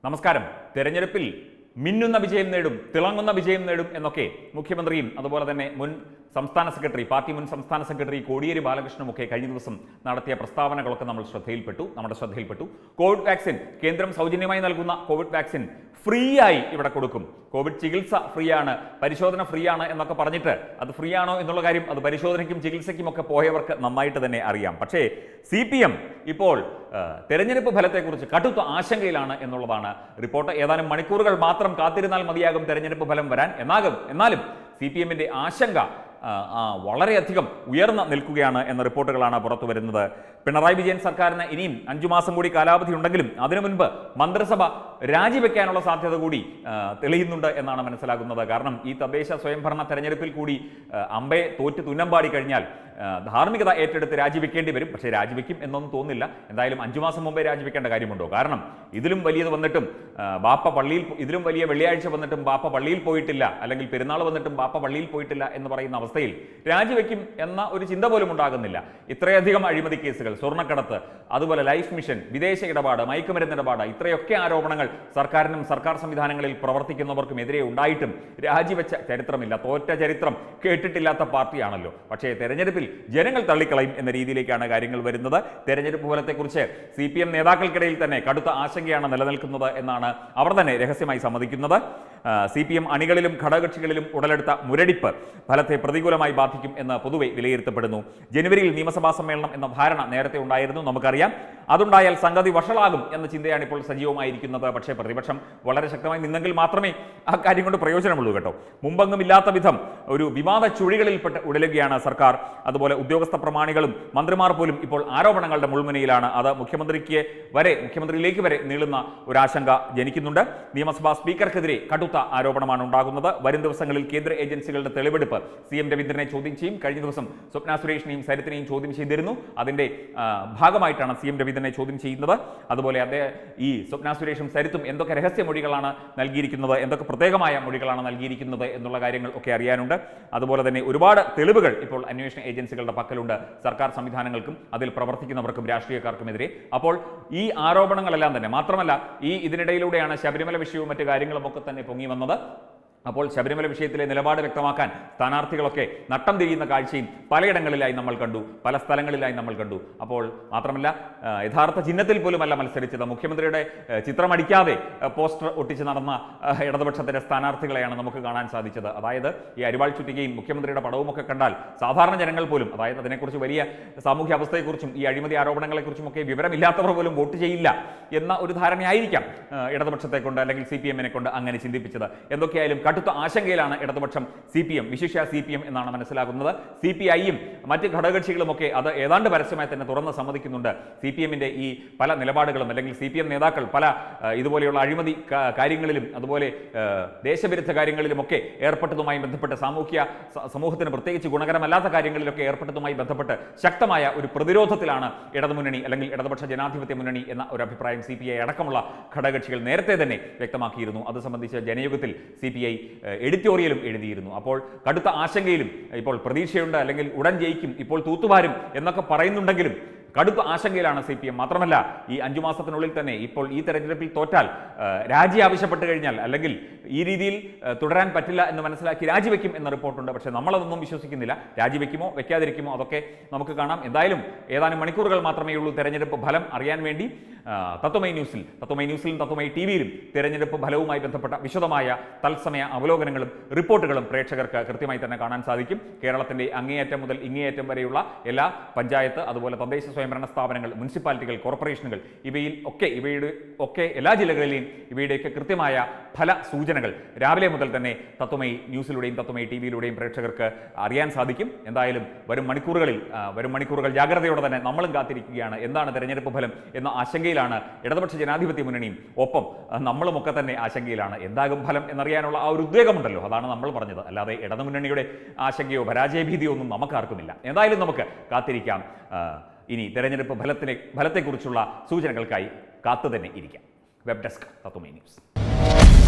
നമസ്കാരം തെരഞ്ഞെടുപ്പിൽ മിന്നുന്ന വിജയം നേടും തിളങ്ങുന്ന വിജയം നേടും എന്നൊക്കെ മുഖ്യമന്ത്രിയും അതുപോലെ തന്നെ മുൻ സംസ്ഥാന സെക്രട്ടറി പാർട്ടി മുൻ സംസ്ഥാന സെക്രട്ടറി കോടിയേരി ബാലകൃഷ്ണനും ഒക്കെ കഴിഞ്ഞ ദിവസം നടത്തിയ പ്രസ്താവനകളൊക്കെ നമ്മൾ ശ്രദ്ധയിൽപ്പെട്ടു നമ്മുടെ ശ്രദ്ധയിൽപ്പെട്ടു കോവിഡ് വാക്സിൻ കേന്ദ്രം സൗജന്യമായി നൽകുന്ന കോവിഡ് വാക്സിൻ ഫ്രീ ആയി ഇവിടെ കൊടുക്കും കോവിഡ് ചികിത്സ ഫ്രീ ആണ് പരിശോധന ഫ്രീ ആണ് എന്നൊക്കെ പറഞ്ഞിട്ട് അത് ഫ്രീ ആണോ എന്നുള്ള കാര്യം അത് പരിശോധനയ്ക്കും ചികിത്സയ്ക്കും ഒക്കെ പോയവർക്ക് നന്നായിട്ട് തന്നെ അറിയാം പക്ഷേ സി പി എം ഇപ്പോൾ ആ, തെരഞ്ഞെടുപ്പ് ഫലത്തെക്കുറിച്ച് കടുത്ത ആശങ്കയിലാണ് എന്നുള്ളതാണ് റിപ്പോർട്ട് ഏതാനും മണിക്കൂറുകൾ മാത്രം കാത്തിരുന്നാൽ മതിയാകും തെരഞ്ഞെടുപ്പ് ഫലം വരാൻ എന്നാകും എന്നാലും സി പി എമ്മിന്റെ ആശങ്ക ആ, ആ, വളരെയധികം ഉയർന്നു നിൽക്കുകയാണ് എന്ന റിപ്പോർട്ടുകളാണ് പുറത്തു വരുന്നത് പിണറായി വിജയൻ സർക്കാരിന് ഇനിയും അഞ്ചു മാസം കൂടി കാലാവധി ഉണ്ടെങ്കിലും അതിനു മുൻപ് മന്ത്രിസഭ രാജിവെക്കാനുള്ള സാധ്യത കൂടി ആ, തെളിയുന്നുണ്ട് എന്നാണ് മനസ്സിലാകുന്നത് കാരണം ഈ തദ്ദേശ സ്വയംഭരണ തെരഞ്ഞെടുപ്പിൽ കൂടി ആ, അമ്പയെ തോറ്റ് തുന്നമ്പാടി കഴിഞ്ഞാൽ ആ, ധാർമ്മികത ഏറ്റെടുത്ത് രാജിവെക്കേണ്ടി വരും പക്ഷേ രാജിവെക്കും എന്നൊന്നും തോന്നുന്നില്ല എന്തായാലും അഞ്ചു മാസം മുമ്പേ രാജിവെക്കേണ്ട കാര്യമുണ്ടോ കാരണം ഇതിലും വലിയത് വന്നിട്ടും ആ, ബാപ്പ പള്ളിയിൽ പോ- ഇതിലും വലിയ വെള്ളിയാഴ്ച വന്നിട്ടും ബാപ്പ പള്ളിയിൽ പോയിട്ടില്ല അല്ലെങ്കിൽ പെരുന്നാൾ വന്നിട്ടും ബാപ്പ പള്ളിയിൽ പോയിട്ടില്ല എന്ന് പറയുന്ന അവസ്ഥയിൽ രാജിവെക്കും എന്ന ഒരു ചിന്ത പോലും ഉണ്ടാകുന്നില്ല ഇത്രയധികം അഴിമതി കേസുകൾ സ്വർണ്ണക്കടത്ത് അതുപോലെ ലൈഫ് മിഷൻ വിദേശ ഇടപാട് മയക്കുമരുന്ന് ഇടപാട് ഇത്രയൊക്കെ ആരോപണങ്ങൾ സർക്കാരിനും സർക്കാർ സംവിധാനങ്ങളിൽ പ്രവർത്തിക്കുന്നവർക്കും എതിരെ ഉണ്ടായിട്ടും രാജിവെച്ച ചരിത്രമില്ല തോറ്റ ചരിത്രം കേട്ടിട്ടില്ലാത്ത പാർട്ടിയാണല്ലോ പക്ഷേ തെരഞ്ഞെടുപ്പിൽ ജനങ്ങൾ തള്ളിക്കളയും എന്ന രീതിയിലേക്കാണ് കാര്യങ്ങൾ വരുന്നത് തെരഞ്ഞെടുപ്പ് ഫലത്തെക്കുറിച്ച് സി പി എം നേതാക്കൾക്കിടയിൽ തന്നെ കടുത്ത ആശങ്കയാണ് നിലനിൽക്കുന്നത് എന്നാണ് അവർ തന്നെ രഹസ്യമായി സമ്മതിക്കുന്നത് സി പി എം അണികളിലും ഘടകകക്ഷികളിലും ഉടലെടുത്ത മുരടിപ്പ് ഫലത്തെ പ്രതികൂലമായി ബാധിക്കും എന്ന് പൊതുവെ വിലയിരുത്തപ്പെടുന്നു ജനുവരിയിൽ നിയമസഭാ സമ്മേളനം എന്ന ധാരണ നേരത്തെ ഉണ്ടായിരുന്നു നമുക്കറിയാം അതുണ്ടായാൽ സംഗതി വഷളാകും എന്ന ചിന്തയാണ് ഇപ്പോൾ സജീവമായിരിക്കുന്നത് പക്ഷേ പ്രതിപക്ഷം വളരെ ശക്തമായി നിന്നെങ്കിൽ മാത്രമേ ആ കാര്യം കൊണ്ട് പ്രയോജനമുള്ളൂ കേട്ടോ മുമ്പെങ്ങും ഇല്ലാത്ത വിധം ഒരു വിവാദ ചുഴികളിൽപ്പെട്ട് ഉടലുകയാണ് സർക്കാർ അതുപോലെ ഉദ്യോഗസ്ഥ പ്രമാണികളും മന്ത്രിമാർ പോലും ഇപ്പോൾ ആരോപണങ്ങളുടെ മുൾമുനയിലാണ് അത് മുഖ്യമന്ത്രിക്ക് വരെ മുഖ്യമന്ത്രിയിലേക്ക് വരെ നീളുന്ന ഒരു ആശങ്ക ജനിക്കുന്നുണ്ട് നിയമസഭാ സ്പീക്കർക്കെതിരെ കടുത്ത ആരോപണമാണ് ഉണ്ടാകുന്നത് വരും ദിവസങ്ങളിൽ കേന്ദ്ര ഏജൻസികളുടെ തെളിവെടുപ്പ് സി എം രവീന്ദ്രനെ ചോദ്യം ചെയ്യും കഴിഞ്ഞ ദിവസം സ്വപ്ന സുരേഷിനെയും സരിത്തിനെയും ചോദ്യം ചെയ്തിരുന്നു അതിന്റെ ആ, ഭാഗമായിട്ടാണ് സി എം രവീന്ദ്രനെ ചോദ്യം ചെയ്യുന്നത് അതുപോലെ അദ്ദേഹം ഈ സ്വപ്ന സുരേഷും സരിത്തും എന്തൊക്കെ രഹസ്യമൊഴികളാണ് നൽകിയിരിക്കുന്നത് എന്തൊക്കെ പ്രത്യേകമായ മൊഴികളാണ് നൽകിയിരിക്കുന്നത് എന്നുള്ള കാര്യങ്ങൾ ഒക്കെ അറിയാനുണ്ട് അതുപോലെ തന്നെ ഒരുപാട് തെളിവുകൾ ഇപ്പോൾ അന്വേഷണ ഏജൻസികളുടെ പക്കലുണ്ട് സർക്കാർ സംവിധാനങ്ങൾക്കും അതിൽ പ്രവർത്തിക്കുന്നവർക്കും രാഷ്ട്രീയക്കാർക്കുമെതിരെ അപ്പോൾ ഈ ആരോപണങ്ങളെല്ലാം തന്നെ മാത്രമല്ല ഈ ഇതിനിടയിലൂടെയാണ് ശബരിമല വിഷയവും മറ്റു കാര്യങ്ങളും ഒക്കെ തന്നെ പൊങ്ങി വന്നത് അപ്പോൾ ശബരിമല വിഷയത്തിലെ നിലപാട് വ്യക്തമാക്കാൻ സ്ഥാനാർത്ഥികളൊക്കെ നട്ടം തിരിയുന്ന കാഴ്ചയും പലയിടങ്ങളിലായി നമ്മൾ കണ്ടു പല സ്ഥലങ്ങളിലായി നമ്മൾ കണ്ടു അപ്പോൾ മാത്രമല്ല ആ, യഥാർത്ഥ ചിഹ്നത്തിൽ പോലുമല്ല മത്സരിച്ചത് മുഖ്യമന്ത്രിയുടെ ആ, ചിത്രമടിക്കാതെ ആ, പോസ്റ്റർ ഒട്ടിച്ച് നടന്ന ആ, ഇടതുപക്ഷത്തിന്റെ സ്ഥാനാർത്ഥികളെയാണ് നമുക്ക് കാണാൻ സാധിച്ചത് അതായത് ഈ അരിവാൾ ചുറ്റികയും മുഖ്യമന്ത്രിയുടെ പടവും ഒക്കെ കണ്ടാൽ സാധാരണ ജനങ്ങൾ പോലും അതായത് അതിനെക്കുറിച്ച് വലിയ സാമൂഹ്യ അവസ്ഥയെക്കുറിച്ചും ഈ അഴിമതി ആരോപണങ്ങളെക്കുറിച്ചും ഒക്കെ വിവരമില്ലാത്തവർ പോലും വോട്ട് ചെയ്യില്ല എന്ന ഒരു ധാരണയായിരിക്കാം ആ, ഇടതുപക്ഷത്തെ കൊണ്ട് അല്ലെങ്കിൽ സി പി എമ്മിനെ കൊണ്ട് അങ്ങനെ ചിന്തിപ്പിച്ചത് എന്തൊക്കെയായാലും കടുത്ത ആശങ്കയിലാണ് ഇടതുപക്ഷം സി പി എം വിശിഷ്യ സി പി എം എന്നാണ് മനസ്സിലാകുന്നത് സി പി ഐയും മറ്റ് ഘടകകക്ഷികളുമൊക്കെ അത് ഏതാണ്ട് പരസ്യമായി തന്നെ തുറന്ന് സമ്മതിക്കുന്നുണ്ട് സി പി എമ്മിന്റെ ഈ പല നിലപാടുകളും അല്ലെങ്കിൽ സി പി എം നേതാക്കൾ പല ആ, ഇതുപോലെയുള്ള അഴിമതി ക- കാര്യങ്ങളിലും അതുപോലെ ആ, ദേശവിരുദ്ധ കാര്യങ്ങളിലുമൊക്കെ ഏർപ്പെട്ടതുമായി ബന്ധപ്പെട്ട് സാമൂഹ്യ സ- സമൂഹത്തിന് പ്രത്യേകിച്ച് ഗുണകരമല്ലാത്ത കാര്യങ്ങളിലൊക്കെ ഏർപ്പെട്ടതുമായി ബന്ധപ്പെട്ട് ശക്തമായ ഒരു പ്രതിരോധത്തിലാണ് ഇടതുമുന്നണി അല്ലെങ്കിൽ ഇടതുപക്ഷ ജനാധിപത്യ മുന്നണി എന്ന ഒരു അഭിപ്രായം സി പി ഐ അടക്കമുള്ള ഘടകകക്ഷികൾ നേരത്തെ തന്നെ വ്യക്തമാക്കിയിരുന്നു അത് സംബന്ധിച്ച് ജനയുഗത്തിൽ സി പി ഐ എഡിറ്റോറിയലും എഴുതിയിരുന്നു അപ്പോൾ കടുത്ത ആശങ്കയിലും ഇപ്പോൾ പ്രതീക്ഷയുണ്ട് അല്ലെങ്കിൽ ഉടൻ ജയിക്കും ഇപ്പോൾ തൂത്തുവാരും എന്നൊക്കെ പറയുന്നുണ്ടെങ്കിലും കടുത്ത ആശങ്കയിലാണ് സി പി എം മാത്രമല്ല ഈ അഞ്ചു മാസത്തിനുള്ളിൽ തന്നെ ഇപ്പോൾ ഈ തെരഞ്ഞെടുപ്പിൽ തോറ്റാൽ ആ, രാജി ആവശ്യപ്പെട്ട് കഴിഞ്ഞാൽ അല്ലെങ്കിൽ ഈ രീതിയിൽ ആ, തുടരാൻ പറ്റില്ല എന്ന് മനസ്സിലാക്കി രാജിവെക്കും എന്ന റിപ്പോർട്ടുണ്ട് പക്ഷേ നമ്മളതൊന്നും വിശ്വസിക്കുന്നില്ല രാജിവെക്കുമോ വെക്കാതിരിക്കുമോ അതൊക്കെ നമുക്ക് കാണാം എന്തായാലും ഏതാനും മണിക്കൂറുകൾ മാത്രമേ ഉള്ളൂ തെരഞ്ഞെടുപ്പ് ഫലം അറിയാൻ വേണ്ടി ആ, തത്വമൈ ന്യൂസിൽ തത്വമൈ ന്യൂസിലും തത്വമൈ ടി വിയിലും തെരഞ്ഞെടുപ്പ് ഫലവുമായി ബന്ധപ്പെട്ട വിശദമായ തത്സമയ അവലോകനങ്ങളും റിപ്പോർട്ടുകളും പ്രേക്ഷകർക്ക് കൃത്യമായി തന്നെ കാണാൻ സാധിക്കും കേരളത്തിന്റെ അങ്ങേയറ്റം മുതൽ ഇങ്ങേയറ്റം വരെയുള്ള എല്ലാ പഞ്ചായത്ത് അതുപോലെ തദ്ദേശ സ്വയംഭരണ സ്ഥാപനങ്ങൾ മുനിസിപ്പാലിറ്റികൾ കോർപ്പറേഷനുകൾ ഇവയിൽ ഒക്കെ ഇവയുടെ ഒക്കെ എല്ലാ ജില്ലകളിലെയും ഇവയുടെയൊക്കെ കൃത്യമായ ഫല സൂചനകൾ രാവിലെ മുതൽ തന്നെ തത്വമൈ ന്യൂസിലൂടെയും തത്വമൈ ടി വിയിലൂടെയും പ്രേക്ഷകർക്ക് അറിയാൻ സാധിക്കും എന്തായാലും വരും മണിക്കൂറുകളിൽ ആ, വരും മണിക്കൂറുകൾ ജാഗ്രതയോടെ തന്നെ നമ്മളും കാത്തിരിക്കുകയാണ് എന്താണ് തെരഞ്ഞെടുപ്പ് ഫലം എന്ന ആശങ്കയിലാണ് ഇടതുപക്ഷ ജനാധിപത്യ മുന്നണിയും ഒപ്പം ആ, നമ്മളുമൊക്കെ തന്നെ ആശങ്കയിലാണ് എന്താകും ഫലം എന്നറിയാനുള്ള ആ ഒരു ഉദ്വേഗമുണ്ടല്ലോ അതാണ് നമ്മൾ പറഞ്ഞത് അല്ലാതെ ഇടതുമുന്നണിയുടെ ആശങ്കയോ പരാജയഭീതിയോ ഒന്നും നമുക്കാർക്കുമില്ല എന്തായാലും നമുക്ക് കാത്തിരിക്കാം ആ, ഇനി തെരഞ്ഞെടുപ്പ് ഫലത്തിനെ ഫലത്തെക്കുറിച്ചുള്ള സൂചനകൾക്കായി കാത്തു തന്നെ ഇരിക്കാം വെബ് ഡെസ്ക് തത്വമേ ന്യൂസ്